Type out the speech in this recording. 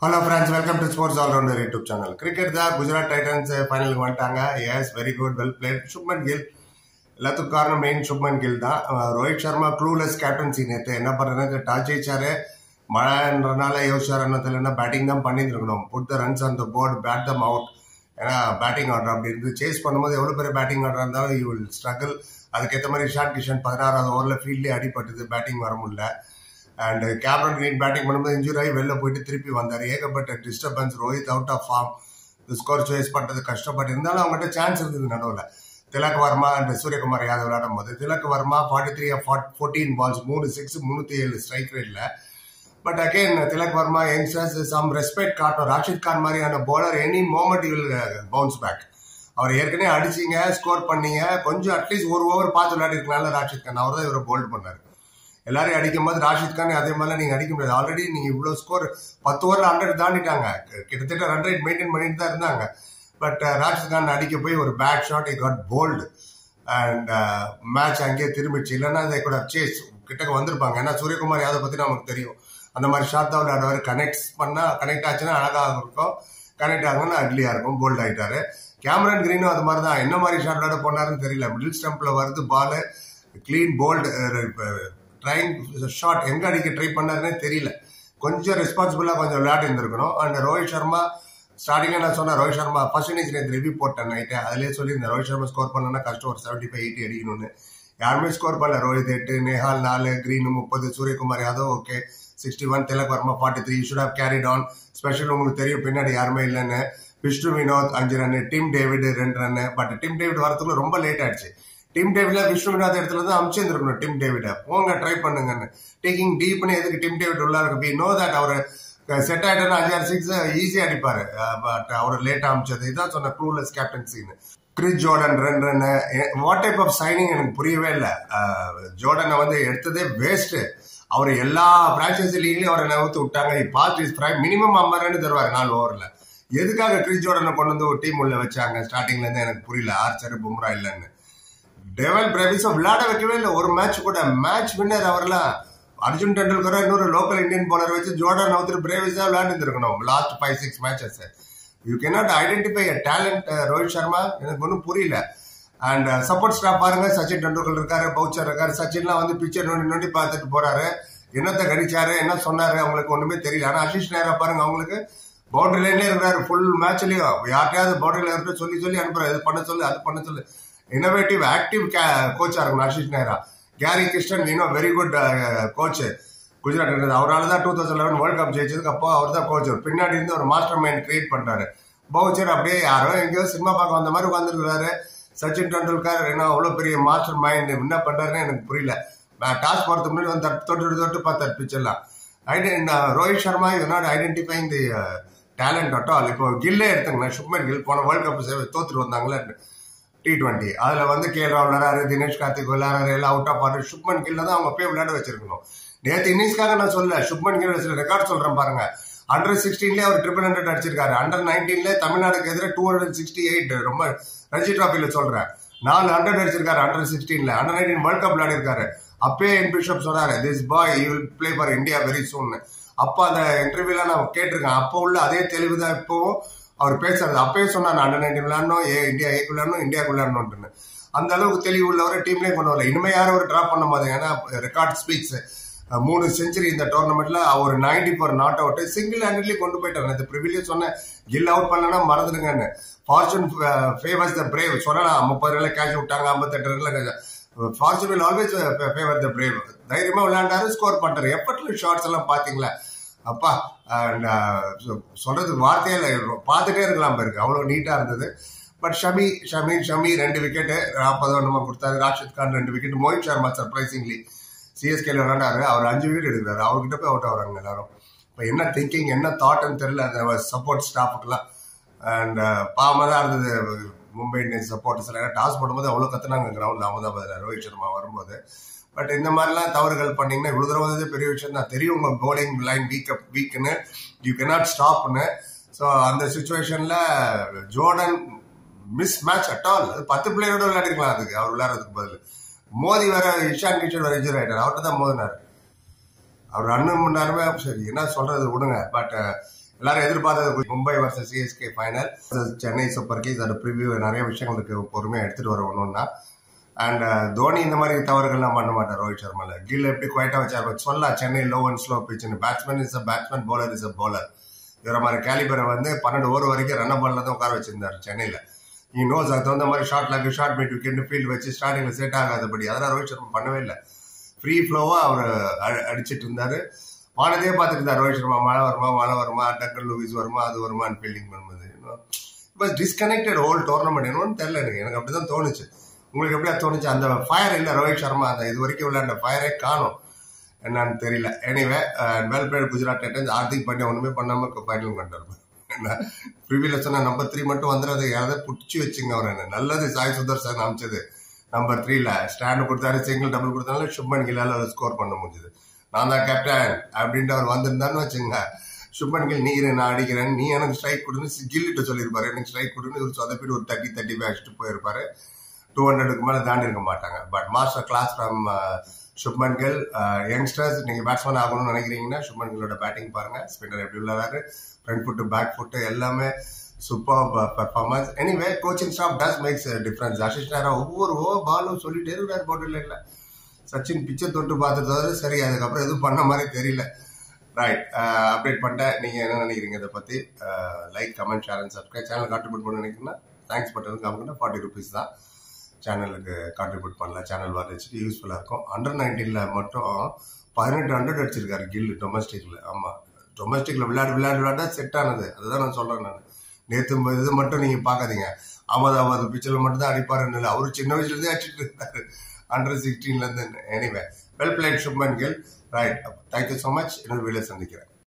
hello friends welcome to sports allrounder YouTube channel cricket தான் Gujarat Titans ஃபைனலுக்கு வந்துட்டாங்க yes very good well played Shubman Gill எல்லாத்துக்கும் காரணம் மெயின் சுப்மன் கில் தான் ah Rohit Sharma clueless captaincy நேற்று என்ன பண்ணுறது டாஸ் ஜெயிச்சாரு மழைன்றனால யோசிச்சார் என்ன தெரியல பேட்டிங் தான் பண்ணியிருக்கணும் put the runs on the board bat them out ஏன்னா பேட்டிங் ஆர்டர் அப்படி இருந்து சேஸ் பண்ணும்போது எவ்வளோ பெரிய பேட்டிங் ஆர்டர் இருந்தாலும் யூ வில் ஸ்ட்ரகிள் அதுக்கேற்ற மாதிரி இஷான் கிஷன் பதினாறாவது ஓவரில் ஃபீல்ட்லேயே அடிபட்டது பேட்டிங் வர முடியல அண்ட் கேப்டன் கிரீன் பேட்டிங் பண்ணும்போது இன்ஜூரி ஆகி வெளில போயிட்டு திருப்பி வந்தார் ஏகப்பட்ட disturbance Rohit out of form score chase பண்ணுறது கஷ்டப்பட்டு இருந்தாலும் அவங்ககிட்ட சான்ஸ் இருந்தது நடுவில் திலக் வர்மா அண்ட் சூரியகுமார் யாதவ் விளையாடும் போது Tilak Varma forty three fourteen balls மூணு சிக்ஸ் முந்நூற்றி ஏழு ஸ்ட்ரைக் ரேட்டில் but again Tilak Varma youngsters some respect காட்டும் ராஷித் கான் மாதிரியான bowler any moment will bounce back அவர் ஏற்கனவே அடிச்சிங்க ஸ்கோர் பண்ணீங்க கொஞ்சம் அட்லீஸ்ட் ஒரு ஓவர் பார்த்து விளையாடிருக்கனால ராஷித் கான் அவர் தான் இவரை போல்ட் பண்ணார் எல்லாரையும் அடிக்கும் போது ராஷித் கான் அதே மாதிரிலாம் நீங்க அடிக்க முடியாது ஆல்ரெடி நீங்க இவ்வளவு ஸ்கோர் பத்து ஓவர்ல ஹண்ட்ரட் தாண்டிட்டாங்க கிட்டத்தட்ட ரன் ரேட் மெயின்டைன் பண்ணிட்டு தான் இருந்தாங்க பட் ராஷித் கான் அடிக்க போய் ஒரு bad shot I got bowled and match அங்கேயே திரும்பிச்சு இல்லைன்னா அதை கூட சேஸ் கிட்டக்க வந்திருப்பாங்க ஏன்னா சூரியகுமார் யாதவ் பத்தி நமக்கு தெரியும் அந்த மாதிரி ஷாட் தான் விளையாடுவார் கனெக்ட் பண்ணா கனெக்ட் ஆச்சுன்னா அழகாக இருக்கும் கனெக்ட் ஆகணும்னா அட்லியா இருக்கும் போல்ட் ஆயிட்டாரு கேமரன் கிரீனும் அது மாதிரி தான் என்ன மாதிரி ஷாட் விளையாட போனாருன்னு தெரியல மிடில் ஸ்டம்ப்ல வருது ball clean bowled trying shot எங்க அடிக்க ட்ரை பண்ணாருன்னே தெரியல கொஞ்சம் ரெஸ்பான்சிபிளா கொஞ்சம் விளையாடி இருந்திருக்கணும் அண்ட் ரோஹித் சர்மா ஸ்டார்டிங்ல நான் சொன்னேன் ரோஹித் சர்மா ஃபர்ஸ்ட் இன்னிங்ஸ் நேற்று ரிவ்யூ போட்டேன் நைட்டு அதிலே சொல்லியிருந்தேன் ரோஹித் சர்மா ஸ்கோர் பண்ணனா கஷ்டம் ஒரு செவன்டி ஃபைவ் எயிட்டி அடிக்கணும்னு யாருமே ஸ்கோர் பண்ணல ரோஹித் எட்டு நேஹால் நாலு கிரீன் முப்பது Suryakumar Yadav okay sixty one Tilak Varma forty three should have carried on special உங்களுக்கு தெரியும் பின்னாடி யாருமே இல்லைன்னு விஷ்ணு வினோத் அஞ்சு ரன் டிம் டேவிட் ரெண்டு ரன் பட் டிம் டேவிட் வரதுக்குள்ள ரொம்ப லேட் ஆயிடுச்சு டிம் டேவிட்ல விஷ்ணு வினோத் இடத்துல தான் அமிச்சிருந்துருக்கணும் டிம் டேவிட போங்க ட்ரை பண்ணுங்கன்னு டேக்கிங் டீப்னு எதுக்கு டிம் டேவிட் உள்ள இருக்கு வி நோ தட் அவர் செட் ஆயிட்டா அஞ்சாறு சிக்ஸ் ஈஸியா அடிப்பாரு பட் அவர் லேட் அமிச்சது இதான் சொன்ன க்ளூலெஸ் கேப்டன்சின்னு கிறிஸ் ஜோர்டன் ரெண்டு run what type of signing எனக்கு புரியவே இல்லை ஜோர்டனை வந்து எடுத்ததே வேஸ்ட் அவர் எல்லா பிரான்ச்சைசி லீக்லயும் அவரை நகர்த்து விட்டாங்க பாஸ்ட் பிரைம் மினிமம் ஐம்பது ரன் தருவார் நாலு ஓவர்ல எதுக்காக கிறிஸ் ஜோர்டனை கொண்டு வந்து ஒரு டீம் உள்ள வச்சாங்க ஸ்டார்டிங்ல இருந்து எனக்கு புரியல ஆர்ச்சர் பும்ரா இல்லைன்னு டெவல் பிரேவிஸோ விளையாட வைக்கவே இல்லை ஒரு மேட்ச் கூட மேட்ச் வின்னர் அவர்லாம் அர்ஜுன் டெண்டுல்கர் இன்னொரு லோக்கல் இந்தியன் போலர் வச்சு ஜோர்டன் அவுத்து பிரேவிஸ் தான் விளையாண்டு இருக்கணும் last five six matches you cannot identify a talent Rohit Sharma எனக்கு ஒன்றும் புரியல அண்ட் சப்போர்ட் ஸ்டாஃப் பாருங்க சச்சின் டெண்டுல்கர் இருக்காரு பவுச்சர் இருக்காரு சச்சின்லாம் வந்து பிக்சர் நோண்டி நோண்டி பார்த்துட்டு போறாரு என்னத்தை கடிச்சாரு என்ன சொன்னாரு அவங்களுக்கு ஒண்ணுமே தெரியல ஆனா அட்லீஸ்ட் நேரம் பாருங்க அவங்களுக்கு பவுண்டரி லைன்ல இருக்கிறாரு ஃபுல் மேட்ச்லயும் யார்ட்டையாவது பவுண்டரில இருந்து சொல்லி சொல்லி அனுப்புறாரு இது பண்ண சொல்லு அது பண்ண சொல்லு இன்னோவேட்டிவ் ஆக்டிவ் கோச்சா இருக்கணும் ஆஷிஷ் நேரா கேரி கிருஷ்ணன் இன்னும் வெரி குட் கோச் குஜராத் அவரால் தான் two thousand eleven World Cup ஜெயிச்சதுக்கு அப்போ அவர் தான் கோச் பின்னாடி இருந்து ஒரு மாஸ்டர் மைண்ட் கிரியேட் பண்றாரு பவுச்சர் அப்படியே யாரோ எங்கேயோ சினிமா பார்க்க வந்த மாதிரி உட்காந்துருக்காரு சச்சின் டெண்டுல்கர் என்ன அவ்வளோ பெரிய மாஸ்டர் மைண்ட் என்ன பண்றாருன்னு எனக்கு புரியல டாஸ் போறதுக்கு முன்னாடி வந்து தொட்டு தொட்டு பார்த்தார் பிச்சர்லாம் ஐடென்ட் ரோஹித் சர்மா இது not identifying the talent at all இப்போ கில்லே எடுத்துங்க சுப்மன் கில் போன வேர்ல்ட் கப் தோத்துட்டு வந்தாங்களே டி டுவெண்ட்டி அதுல வந்து கே ராவ் விளையாடுறாரு தினேஷ் கார்த்திக் விளையாடுறாரு எல்லாம் அவுட் ஆஃப் ஆர்டர் சுப்மன் கில்ல தான் அவங்க போய் விளையாட வச்சிருக்கணும் நேற்று இன்னிங்ஸ்க்காக நான் சொல்ல சுப்மன் கில் சில ரெக்கார்ட் சொல்றேன் பாருங்க அண்டர் சிக்ஸ்டீன்ல அவர் ட்ரிபிள் ஹண்ட்ரட் அடிச்சிருக்காரு அண்டர் நைன்டீன்ல தமிழ்நாடுக்கு எதிராக டூ ஹண்ட்ரட் சிக்ஸ்டி எயிட் ரொம்ப ரஞ்சி டிராபில சொல்றேன் நாலு ஹண்ட்ரட் அடிச்சிருக்காரு அண்டர் சிக்ஸ்டீன்ல அண்டர் நைன்டீன் வேர்ல்ட் கப் விளையாடிருக்காரு அப்பயே என் பிஷப் சொன்னாரு this boy you will play for India very soon அப்ப அந்த இன்டர்வியூல நான் கேட்டிருக்கேன் அப்போ உள்ள அதே தெளிவு தான் இப்போவும் அவர் பேசுறது அப்பயே சொன்னார் அண்டர் நைன்டீன் விளையாடணும் ஏ இந்தியா ஏக்கு விளையாடணும் இந்தியாவுக்கு விளையாடணும்னு அந்த அளவுக்கு தெளிவு உள்ளவரை டீம்லேயே கொண்டு வரல இனிமே யாரும் ஒரு டிராப் பண்ண மாதிரி ஏன்னா ரெக்கார்ட் ஸ்பீக்ஸ் மூணு செஞ்சுரி இந்த டோர்னமெண்ட்ல அவர் ninety four not out single ஹேண்டட்லயே கொண்டு போயிட்டார் இந்த ப்ரிவிலியஸ் சொன்னேன் கில் அவுட் பண்ணலன்னா மறந்துடுங்கன்னு ஃபார்ச்சூன் ஃபேவர்ஸ் த பிரேவ் சொல்லலாம் முப்பது ரன்ல கேட்ச் விட்டாங்க ஐம்பத்தெட்டு ரன்ல fortune will always favour the brave தைரியமா விளையாண்டாரு ஸ்கோர் பண்றாரு எப்பட்ல ஷார்ட்ஸ் எல்லாம் பாத்தீங்களா அப்பா சொல்றதுக்கு வார்த்தையே இல்லை பார்த்துட்டே இருக்கலாம் இருக்கு அவ்வளோ நீட்டா இருந்தது பட் ஷமி ஷமி ஷமி ரெண்டு விக்கெட்டு நாற்பது ஒன்றுமா கொடுத்தாரு ராஷித் கான் ரெண்டு விக்கெட் மோஹித் சர்மா சர்ப்ரைசிங்லி சிஎஸ்கேல விளையாண்டாரு அவர் அஞ்சு விக்கெட் எடுக்கிறாரு அவர்கிட்ட போய் அவுட் ஆகுறாங்க எல்லாரும் இப்போ என்ன திங்கிங் என்ன தாட்னு தெரியல அந்த சப்போர்ட் ஸ்டாஃபுக்குலாம் அண்ட் பாவமாக தான் இருந்தது மும்பை இந்தியன்ஸ் சப்போர்ட்டர்ஸ் எல்லாம் டாஸ் போடும்போது அவ்வளோ கத்துனாங்க கிரவுண்ட் அகமதாபாத்தில் ரோஹித் சர்மா வரும்போது பட் இந்த மாதிரிலாம் தவறுகள் பண்ணீங்கன்னா இவ்வளவு தூரம் வந்தது பெரிய விஷயம் தான் தெரியும் உங்க போலிங் லைன் வீக் வீக்னு யூ கெனாட் ஸ்டாப்னு ஸோ அந்த சுச்சுவேஷன்ல Jordan miss match at all பத்து பிளேயரோட விளையாடிருக்கலாம் அதுக்கு அவர் விளையாடுறதுக்கு பதில் மோதி வேற இஷான் கிஷன் வேற இன்ஜூர் ஆயிட்டார் அவர்கிட்ட தான் மோதினார் அவர் அண்ணன் முன்னாருமே சரி என்ன சொல்றது விடுங்க பட் எல்லாரும் எதிர்பார்த்தது Mumbai versus CSK final Chennai Super Kings அதோட ப்ரிவியூ நிறைய விஷயங்கள் இருக்கு பொறுமையாக எடுத்துட்டு வர ஒன்றுன்னா அண்ட் தோனி இந்த மாதிரி தவறுகள்லாம் பண்ண மாட்டார் ரோஹித் சர்மால கீழ எப்படி குவைட்டா வச்சாரு சொல்லலாம் சென்னை லோ அண்ட் ஸ்லோ பிச்சுன்னு batsman is a batsman bowler is a bowler இவர மாதிரி கேலிபரை வந்து பன்னெண்டு ஓவர் வரைக்கும் ரன் பால்ல தான் உட்கார வச்சிருந்தாரு சென்னையில நீ நோஸ் அதுக்கு தகுந்த மாதிரி short leg short mid wicket field வச்சு ஸ்டார்டிங்ல செட் ஆகாதபடி அதெல்லாம் ரோஹித் சர்மா பண்ணவே இல்லை ஃப்ரீ ஃப்ளோவா அவர் அடிச்சிட்டு இருந்தாரு வானதே பார்த்துட்டு இருந்தார் ரோஹித் சர்மா மழை வருமா மழை வருமா டக்கர் லூவிஸ் வருமா அது வருமான்னு ஃபீல்டிங் பண்ணும்போது பட் டிஸ்கனெக்டட் ஹோல் டோர்னமெண்ட் என்னன்னு தெரியல எனக்கு எனக்கு அப்படிதான் தோணுச்சு உங்களுக்கு எப்படியா தோணுச்சு அந்த ஃபயர் இல்லை ரோஹித் சர்மா அந்த இது வரைக்கும் விளையாண்ட ஃபயரே காணும் என்னன்னு தெரியல anyway well played Gujarat Titans Hardik Pandya ஒண்ணுமே பண்ணாம ஃபைனல் கொண்டாரு ப்ரிவியில் சொன்ன நம்பர் த்ரீ மட்டும் வந்துடுறது யாராவது பிடிச்சி வச்சுங்க அவர் என்ன நல்லது சாய் சுதர்சன் அமைச்சது நம்பர் த்ரீல ஸ்டாண்ட் கொடுத்தாரு சிங்கிள் டபுள் கொடுத்தாலும் சுப்மன் கில்லால ஸ்கோர் பண்ண முடிஞ்சது நான் தான் கேப்டன் அப்படின்ட்டு அவர் வந்திருந்தான்னு வச்சுங்க சுப்மன் கில் நீ நான் அடிக்கிறேன் நீ எனக்கு ஸ்ட்ரைக் கொடுன்னு கில்லிட்டு சொல்லியிருப்பாரு எனக்கு ஸ்ட்ரைக் கொடுன்னு இவர் சொதப்பிட்டு ஒரு தட்டி தட்டி அடிச்சுட்டு போயிருப்பாரு டூ ஹண்ட்ரடுக்கு மேலே தாண்டி இருக்க மாட்டாங்க but master class from Shubman Gill youngsters நீங்கள் பேட்ஸ்மேன் ஆகணும்னு நினைக்கிறீங்கன்னா சுப்மன் கில்லோட பேட்டிங் பாருங்க ஸ்பின்னர் எப்படி விளையாடுறாரு ஃப்ரண்ட் ஃபுட்டு பேக் ஃபுட்டு எல்லாமே super performance anyway coaching staff does makes difference assist நேரம் ஒவ்வொரு ஓவர் பாலும் சொல்லிட்டே இருக்காரு போட்டில் இல்லை சச்சின் பிச்சை தொட்டு பார்த்ததோடு சரி அதுக்கப்புறம் எதுவும் பண்ண மாதிரி தெரியல ரைட் அப்டேட் பண்ணிட்டேன் நீங்கள் என்ன நினைக்கிறீங்க இதை பற்றி like comment share and subscribe channel contribute பண்ண நினைக்கிறீங்கன்னா தேங்க்ஸ் பட்டனுக்கு அவங்க ஃபார்ட்டி ருபீஸ் தான் சேனலுக்கு கான்ட்ரிபியூட் பண்ணலாம் சேனல் வரைச்சிட்டு யூஸ்ஃபுல்லாக இருக்கும் அண்டர் நைன்டீனில் மட்டும் பதினெட்டு ஹண்ட்ரட் அடிச்சிருக்காரு கில் டொமஸ்டிக்கில் ஆமாம் டொமஸ்டிக்கில் விளையாடு விளையாடு விளையாட செட் ஆனது அதுதான் நான் சொல்கிறேன் நான் நேற்று இது மட்டும் நீங்கள் பார்க்காதீங்க அகமதாபாத் பிச்சில் மட்டும் தான் அடிப்பாருன்னு இல்லை அவர் சின்ன வயசுலேருந்தே அடிச்சுட்டு இருந்தாரு அண்டர் சிக்ஸ்டீன்லேருந்து anyway well played Shubman Gill right thank you so much இன்னொரு வீடியோ சந்திக்கிறேன்